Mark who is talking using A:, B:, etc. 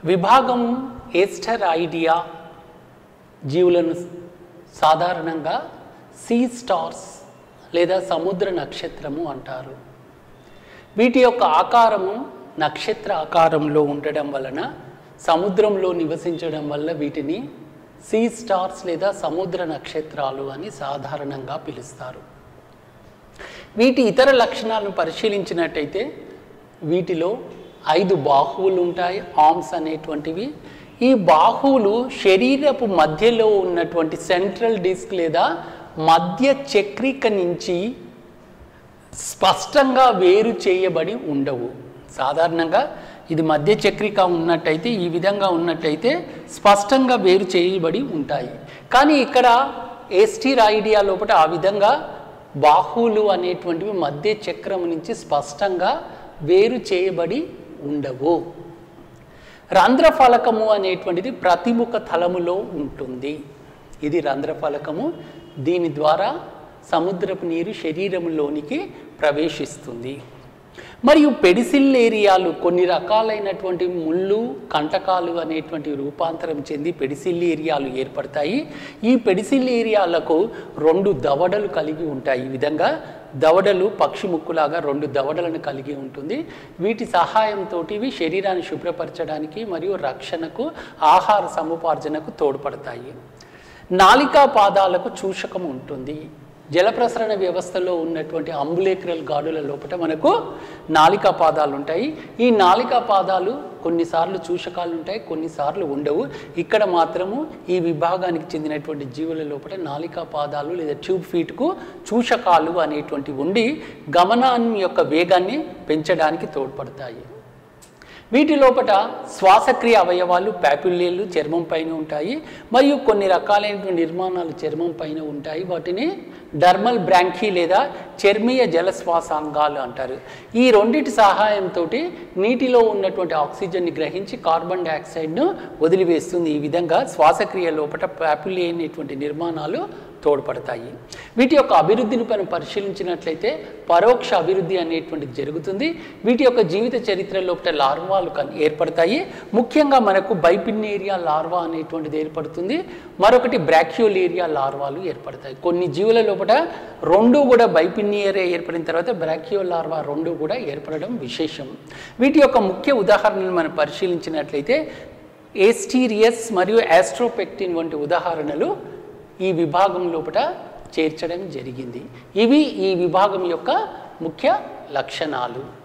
A: విభాగం ఏస్టర్ ఐడియా జీవులను సాధారణంగా సీ స్టార్స్ లేదా సముద్ర నక్షత్రము అంటారు వీటి యొక్క ఆకారము నక్షత్ర ఆకారంలో ఉండడం వలన సముద్రంలో నివసించడం వల్ల వీటిని సీ స్టార్స్ లేదా సముద్ర నక్షత్రాలు అని సాధారణంగా పిలుస్తారు వీటి ఇతర లక్షణాలను పరిశీలించినట్టయితే వీటిలో ఐదు బాహువులు ఉంటాయి ఆర్మ్స్ అనేటువంటివి ఈ బాహువులు శరీరపు మధ్యలో ఉన్నటువంటి సెంట్రల్ డిస్క్ లేదా మధ్య చక్రిక నుంచి స్పష్టంగా వేరు చేయబడి ఉండవు సాధారణంగా ఇది మధ్య చక్రిక ఉన్నట్టయితే ఈ విధంగా ఉన్నట్టయితే స్పష్టంగా వేరు చేయబడి ఉంటాయి కానీ ఇక్కడ ఎస్టీర్ ఐడియా లోపల ఆ విధంగా బాహువులు అనేటువంటివి మధ్య చక్రం నుంచి స్పష్టంగా వేరు చేయబడి ఉండవు రంధ్రఫలకము అనేటువంటిది ప్రతిముఖ తలములో ఉంటుంది ఇది రంధ్రఫలకము దీని ద్వారా సముద్రపు నీరు శరీరంలోనికి ప్రవేశిస్తుంది మరియు పెడిసిల్ ఏరియాలు కొన్ని రకాలైనటువంటి ముళ్ళు కంటకాలు అనేటువంటి రూపాంతరం చెంది పెడిసిల్ ఏరియాలు ఏర్పడతాయి ఈ పెడిసిల్ ఏరియాలకు రెండు దవడలు కలిగి ఉంటాయి ఈ విధంగా దవడలు పక్షి ముక్కులాగా రెండు దవడలను కలిగి ఉంటుంది వీటి సహాయంతో ఇవి శరీరాన్ని శుభ్రపరచడానికి మరియు రక్షణకు ఆహార సముపార్జనకు తోడ్పడతాయి నాలికా పాదాలకు చూషకం ఉంటుంది జల ప్రసరణ వ్యవస్థలో ఉన్నటువంటి అంబులేక్రల్ గాడుల లోపల మనకు నాలికా పాదాలు ఉంటాయి ఈ నాలికా పాదాలు కొన్నిసార్లు చూషకాలు ఉంటాయి కొన్నిసార్లు ఉండవు ఇక్కడ మాత్రము ఈ విభాగానికి చెందినటువంటి జీవుల లోపల నాలికా పాదాలు లేదా ట్యూబ్ ఫీట్కు చూషకాలు అనేటువంటి ఉండి గమనాన్ని యొక్క వేగాన్ని పెంచడానికి తోడ్పడతాయి వీటి లోపల శ్వాసక్రియ అవయవాలు ప్యాపిల్లేలు చర్మం పైన ఉంటాయి మరియు కొన్ని రకాలైనటువంటి నిర్మాణాలు చర్మం పైన ఉంటాయి వాటిని డర్మల్ బ్రాంకీ లేదా చర్మీయ జలశ్వాసాంగాలు అంటారు ఈ రెండిటి సహాయంతో నీటిలో ఉన్నటువంటి ఆక్సిజన్ని గ్రహించి కార్బన్ డైఆక్సైడ్ను వదిలివేస్తుంది ఈ విధంగా శ్వాసక్రియ లోపల ప్యాపిల్లే అనేటువంటి నిర్మాణాలు తోడ్పడతాయి వీటి యొక్క అభివృద్ధిని మనం పరిశీలించినట్లయితే పరోక్ష అభివృద్ధి అనేటువంటిది జరుగుతుంది వీటి యొక్క జీవిత చరిత్ర లోపల లార్వాలు కన్- ఏర్పడతాయి ముఖ్యంగా మనకు బైపిన్నేరియా లార్వా అనేటువంటిది ఏర్పడుతుంది మరొకటి బ్రాక్యోలేరియా లార్వాలు ఏర్పడతాయి కొన్ని జీవుల లోపల రెండు కూడా బైపిన్నేరియా ఏర్పడిన తర్వాత బ్రాక్యో లార్వా రెండు కూడా ఏర్పడడం విశేషం వీటి యొక్క ముఖ్య ఉదాహరణలు మనం పరిశీలించినట్లయితే ఏస్టీరియస్ మరియు ఆస్ట్రోపెక్టిన్ వంటి ఉదాహరణలు ఈ విభాగం లోపల చేర్చడం జరిగింది ఇవి ఈ విభాగం యొక్క ముఖ్య లక్షణాలు